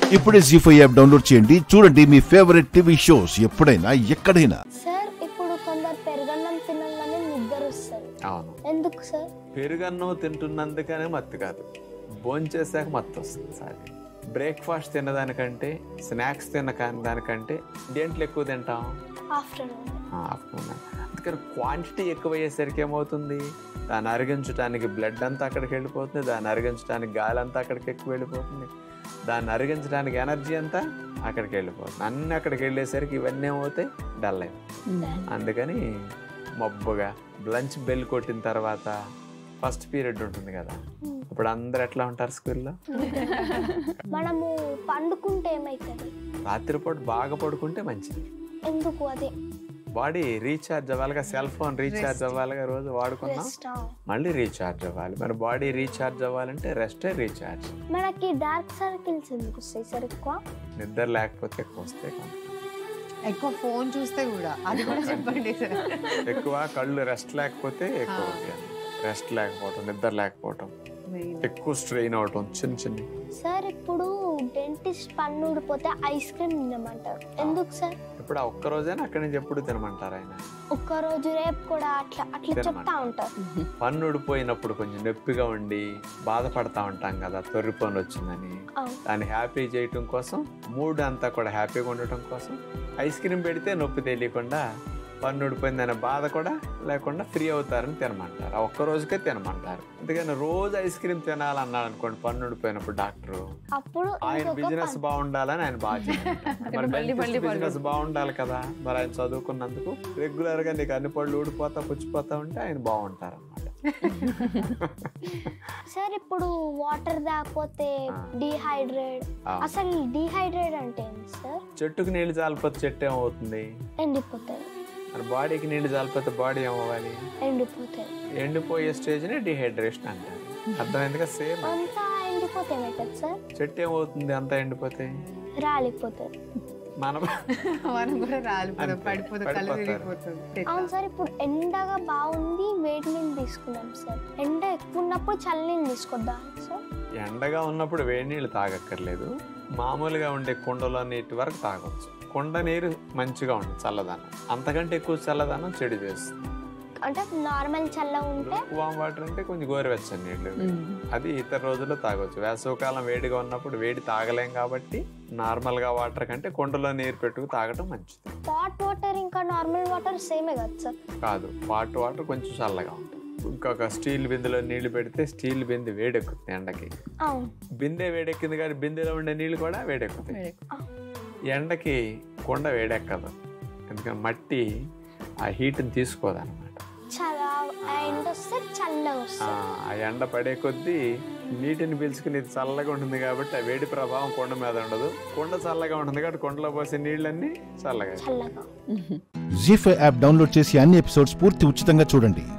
ఇప్పుడే G five app download చేయండి చూడండి మీ ఫేవరెట్ టీవీ షోస్ ఎప్పుడైనా ఎక్కడైనా సార్ ఇప్పుడు కొందరు పెరగన్నం తినగానే నిద్ర వస్తుంది అవును ఎందుకు సార్ పెరుగన్నం తింటున్నందుకనే మత్తు కాదు భోంచేసాక మత్తు వస్తుంది సార్ బ్రేక్ఫాస్ట్ తినదానికంటే స్నాక్స్ తిన్న కా- దానికంటే దేంట్లో ఎక్కువ తింటాం ఆఫ్టర్నూన్ ఆఫ్టర్నూన్ అందుకని క్వాంటిటీ ఎక్కువ అయ్యేసరికి ఏమవుతుంది దాన్ని అరిగించడానికి బ్లడ్ అంతా అక్కడికి వెళ్ళిపోతుంది దాన్ని అరిగించడానికి గాలి అంతా అక్కడికి ఎక్కువ వెళ్ళిపోతుంది దాన్ని అరిగించడానికి ఎనర్జీ అంతా అక్కడికి వెళ్ళిపోతుంది అన్నీ అక్కడికి వెళ్ళేసరికి ఇవన్నీ ఏమవుతాయి డల్ అయిపోతాయి అందుకని మబ్బుగా లంచ్ బెల్ కొట్టిన తర్వాత ఫస్ట్ పీరియడ్ ఉంటుంది కదా ఇప్పుడు అందరు ఎట్లా ఉంటారు స్కూల్లో మనము పండుకుంటే ఏమవుతుంది రాత్రిపూట బాగా పడుకుంటే మంచిది ఎందుకు అదే బాడీ రీఛార్జ్ అవ్వాలిగా సెల్ ఫోన్ రీఛార్జ్ అవ్వాలిగా రోజు వాడుకున్నాం రెస్ట్ మళ్ళీ రీఛార్జ్ అవ్వాలి మన బాడీ రీఛార్జ్ అవ్వాలంటే రెస్టే రీఛార్జ్ మనకి డార్క్ సర్కిల్స్ ఎందుకు వస్తాయి సార్ ఎక్కువ నిద్ర లేకపోతే ఎక్కువ వస్తాయి కొంత. ఎక్కువ ఫోన్ చూస్తే కూడా అది కూడా చెప్పండి సార్ ఎక్కువ కళ్ళు రెస్ట్ లేకపోతే ఎక్కువ రెస్ట్ లేకపోవటం నిద్ర లేకపోవటం ఎక్కువ స్ట్రెయిన్ అవటం చిన్న చిన్న సార్ ఇప్పుడు డెంటిస్ట్ పన్ను ఊడిపోతే ఐస్ క్రీమ్ తినమంటారు ఎందుకు సార్ ఇప్పుడు ఆ ఒక్క రోజైనా అక్కడి నుంచి ఎప్పుడు తినమంటారు ఆయన ఒక్క రోజు రేపు కూడా అట్లా అట్లా చెప్తా తినమంటారు. ఉంటారు పన్ను ఊడిపోయినప్పుడు కొంచెం నొప్పిగా ఉండి బాధపడతా ఉంటాం కదా తొర్రి పన్ను వచ్చిందని అవును దాన్ని హ్యాపీ చేయటం కోసం మూడ్ అంతా కూడా హ్యాపీగా ఉండటం కోసం ఐస్ క్రీమ్ పెడితే నొప్పి తెలియకుండా పన్ను ఊడిపోయిందనే బాధ కూడా లేకుండా ఫ్రీ అవుతారని తినమంటారు ఆ ఒక్క రోజుకే తినమంటారు అందుకని రోజు ఐస్ క్రీమ్ తినాలన్నాడు అనుకోండి పన్ను ఊడిపోయినప్పుడు డాక్టర్ అప్పుడు ఆయన ఇంకొక బిజినెస్ పన్ను. బాగుండాలని ఆయన బాగా చెప్పారు. మరి మళ్ళీ మళ్ళీ పళ్ళు బిజినెస్ బాగుండాలి కదా మరి ఆయన చదువుకున్నందుకు రెగ్యులర్ గా నీకు అన్ని పళ్ళు ఊడిపోతా పుచ్చిపోతా ఉంటే ఆయన బాగుంటారు అన్నమాట సార్ ఇప్పుడు వాటర్ తాకపోతే ఆ. డిహైడ్రేట్ ఆ. అసలు డిహైడ్రేట్ అంటే ఏంటి సార్ చెట్టుకు నీళ్లు చాలిపోతే చెట్టు ఏమవుతుంది ఎండిపోతుంది మరి బాడీకి నీళ్లు చాలిపోతే బాడీ ఏమవ్వాలి ఎండిపోతుంది ఎండిపోయే స్టేజ్ని డిహైడ్రేషన్ అంటారు అర్థమైందిగా సేమ్ అంతా ఎండిపోతే ఏమవుతుంది సార్ చెట్టు ఏమవుతుంది అంతా ఎండిపోతే రాలిపోతుంది మనం మనం కూడా రాలిపోతాం అంతే, పడిపోతాం కళ్ళు పడిపోతారు. తిరిగిపోతుంది అవును సార్ ఇప్పుడు ఎండగా బాగుంది వేడి నీళ్ళు తీసుకున్నాం సార్ ఎండ ఎక్కువ ఉన్నప్పుడు చల్ల నీళ్ళు తీసుకొద్దాం సార్ ఎండగా ఉన్నప్పుడు వేడి నీళ్ళు తాగక్కర్లేదు మామూలుగా ఉండే కుండలో నీటి వరకు తాగొచ్చు కుండ నీరు మంచిగా ఉంటుంది చల్లదనం అంతకంటే ఎక్కువ చల్లదనం చెడు చేస్తుంది అంటే నార్మల్ చల్ల ఉంటే వామ్ వాటర్ అంటే కొంచెం గోరువెచ్చని నీళ్ళు అది ఇతర రోజుల్లో తాగొచ్చు వేసవకాలం వేడిగా ఉన్నప్పుడు వేడి తాగలేం కాబట్టి నార్మల్ గా వాటర్ కంటే కుండలో నీరు పెట్టుకు తాగటం మంచిది హాట్ వాటర్ ఇంకా నార్మల్ వాటర్ సేమే కదా సార్ కాదు పాట్ వాటర్ కొంచెం చల్లగా ఉంటుంది ఇంకొక స్టీల్ బిందెలో నీళ్లు పెడితే స్టీల్ బిందె వేడెక్కుతుంది ఎండకి అవును బిందె వేడెక్కింది కానీ బిందెలో ఉండే నీళ్లు కూడా వేడెక్కుతాయి ఎండకి కొండ వేడెక్కదు ఎందుకని మట్టి ఆ హీట్ని తీసుకోదన్నమాట చల్ల ఆ ఎండ వస్తే చల్ల ఆ, వస్తుంది ఆ ఎండ పడే కొద్దీ నీటిని పీల్చుకుని ఇది చల్లగా ఉంటుంది కాబట్టి ఆ వేడి ప్రభావం కొండ మీద ఉండదు కొండ చల్లగా ఉంటుంది కాబట్టి కొండలో పోసే నీళ్ళన్నీ చల్లగా చల్లగా జీ ఫైవ్ యాప్ డౌన్లోడ్ చేసి అన్ని ఎపిసోడ్స్ పూర్తి ఉచితంగా చూడండి